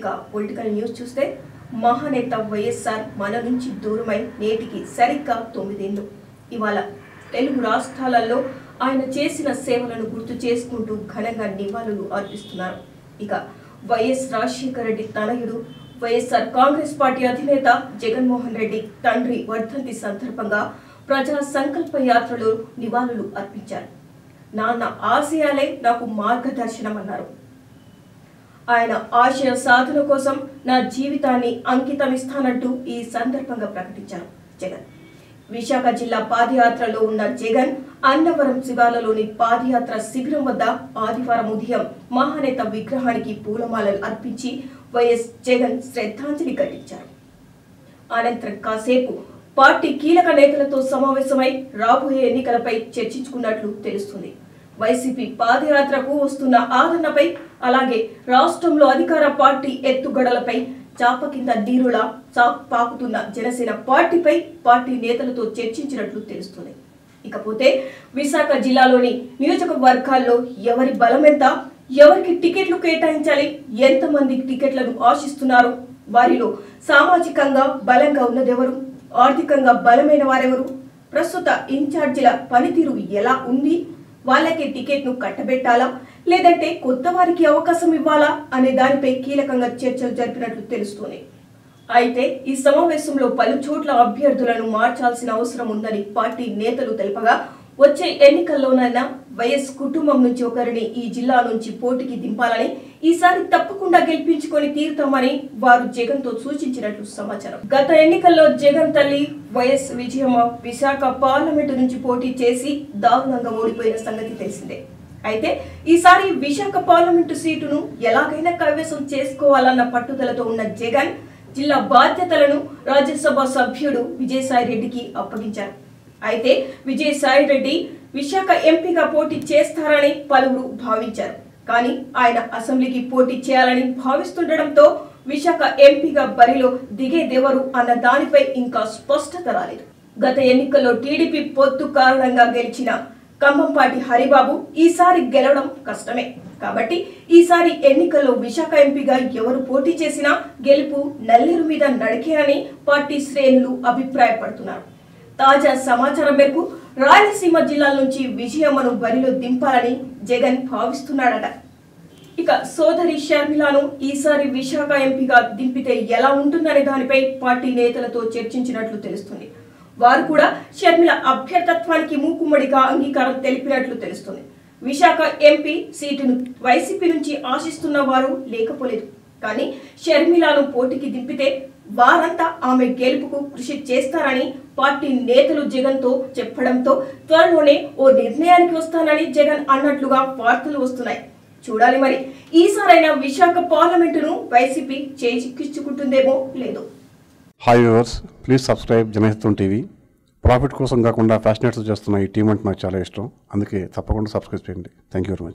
ఇక political news చూస్తే మహానేత వైఎస్ఆర్ మన నుంచి దూరమై నేటికి సరిగ్గా తొమ్మిదేళ్లు ఇవాళ తెలుగు రాష్ట్రాలలో ఆయన చేసిన సేవలను గుర్తు చేసుకుంటూ ఘనంగా నివాళులు అర్పిస్తున్నారు ఇక వైఎస్ రాజశేఖర రెడ్డి తనయుడు వైఎస్ఆర్ కాంగ్రెస్ పార్టీ అధినేత జగన్మోహన్ రెడ్డి తండ్రి వర్ధంతి సందర్భంగా ప్రజా సంకల్ప యాత్రలో నివాళులు అర్పించారు నాన్న ఆశయాలే నాకు మార్గదర్శనం అన్నారు ఆయన ఆశయ సాధన కోసం నా జీవితాన్ని అంకితమిస్తానంటూ ఈ సందర్భంగా ప్రకటించారు జగన్ విశాఖ జిల్లా పాదయాత్రలో ఉన్న జగన్ అన్నవరం శివాలలోని పాదయాత్ర శిబిరం వద్ద ఆదివారం ఉదయం మహానేత విగ్రహానికి పూలమాలలు అర్పించి వైఎస్ జగన్ శ్రద్ధాంజలి ఘటించారు అనంతరం కాసేపు పార్టీ కీలక నేతలతో సమావేశమై రాబోయే ఎన్నికలపై చర్చించుకున్నట్లు తెలుస్తుంది వైసీపీ పాదయాత్రకు వస్తున్న ఆదరణపై అలాగే రాష్ట్రంలో అధికార పార్టీ ఎత్తుగడలపై చాప కింద నీరులా చాప్ పాకుతున్న జనసేన పార్టీపై పార్టీ నేతలతో చర్చించినట్లు తెలుస్తుంది ఇకపోతే విశాఖ జిల్లాలోని నియోజకవర్గాల్లో ఎవరి బలమెంత ఎవరికి టికెట్లు కేటాయించాలి ఎంతమంది టికెట్లను ఆశిస్తున్నారు వారిలో సామాజికంగా బలంగా ఉన్నదెవరు ఆర్థికంగా బలమైన వారెవరు ప్రస్తుత ఇన్ఛార్జీల పనితీరు ఎలా ఉంది వాళ్ళకి టికెట్ను కట్టబెట్టాలా లేదంటే కొత్త వారికి అవకాశం ఇవ్వాలా అనే దానిపై కీలకంగా చర్చలు జరిపినట్లు తెలుస్తోంది అయితే ఈ సమావేశంలో పలు చోట్ల అభ్యర్థులను మార్చాల్సిన అవసరం ఉందని పార్టీ నేతలు తెలుపగా వచ్చే ఎన్నికల్లోనైనా వైఎస్ కుటుంబం నుంచి ఒకరిని ఈ జిల్లా నుంచి పోటీకి దింపాలని ఈసారి తప్పకుండా గెలిపించుకొని తీరుతామని వారు జగన్ తో సూచించినట్లు సమాచారం గత ఎన్నికల్లో జగన్ తల్లి వైఎస్ విజయమ్మ విశాఖ పార్లమెంటు నుంచి పోటీ చేసి దారుణంగా ఓడిపోయిన సంగతి తెలిసిందే అయితే ఈసారి విశాఖ పార్లమెంటు సీటును ఎలాగైనా కైవసం చేసుకోవాలన్న పట్టుదలతో ఉన్న జగన్ జిల్లా బాధ్యతలను రాజ్యసభ సభ్యుడు విజయసాయి రెడ్డికి అప్పగించారు అయితే విజయసాయి రెడ్డి విశాఖ ఎంపీగా పోటీ చేస్తారని పలువురు భావించారు కానీ ఆయన అసెంబ్లీకి పోటీ చేయాలని భావిస్తుండటంతో విశాఖ ఎంపీగా బరిలో దిగేదెవరు అన్న దానిపై ఇంకా స్పష్టత రాలేదు గత ఎన్నికల్లో టీడీపీ పొత్తు కారణంగా గెలిచిన కంభంపాటి హరిబాబు ఈసారి గెలవడం కష్టమే కాబట్టి ఈసారి ఎన్నికల్లో విశాఖ ఎంపీగా ఎవరు పోటీ చేసినా గెలుపు నల్లేరు మీద నడికేనని పార్టీ శ్రేణులు అభిప్రాయపడుతున్నారు తాజా సమాచారం మేరకు రాయలసీమ జిల్లాల నుంచి విజయమ్మను బరిలో దింపాలని జగన్ భావిస్తున్నాడట ఇక సోదరి షర్మిలాను ఈసారి విశాఖ ఎంపీగా దింపితే ఎలా ఉంటుందనే దానిపై పార్టీ నేతలతో చర్చించినట్లు తెలుస్తుంది వారు కూడా షర్మిల అభ్యర్థత్వానికి మూకుమ్మడిగా అంగీకారం తెలిపినట్లు తెలుస్తుంది విశాఖ ఎంపీ సీటును వైసీపీ నుంచి ఆశిస్తున్న వారు లేకపోలేదు కానీ షర్మిలాను పోటీకి దింపితే వారంతా ఆమె గెలుపుకు కృషి చేస్తారని పార్టీ నేతలు జగన్ తో చెప్పడంతో త్వరలోనే ఓ నిర్ణయానికి వస్తానని జగన్ అన్నట్లుగా వార్తలు వస్తున్నాయి చూడాలి మరి ఈసారైనా విశాఖ పార్లమెంటును వైసీపీ చేజిక్కించుకుంటుందేమో లేదో hi viewers please subscribe Janahitam TV profit కోసం కాకుండా ఫ్యాషనేట్స్ చేస్తున్న ఈ టీం అంటే నాకు చాలా ఇష్టం అందుకే తప్పకుండా సబ్స్క్రైబ్ చేయండి థ్యాంక్ యూ వెరీ మచ్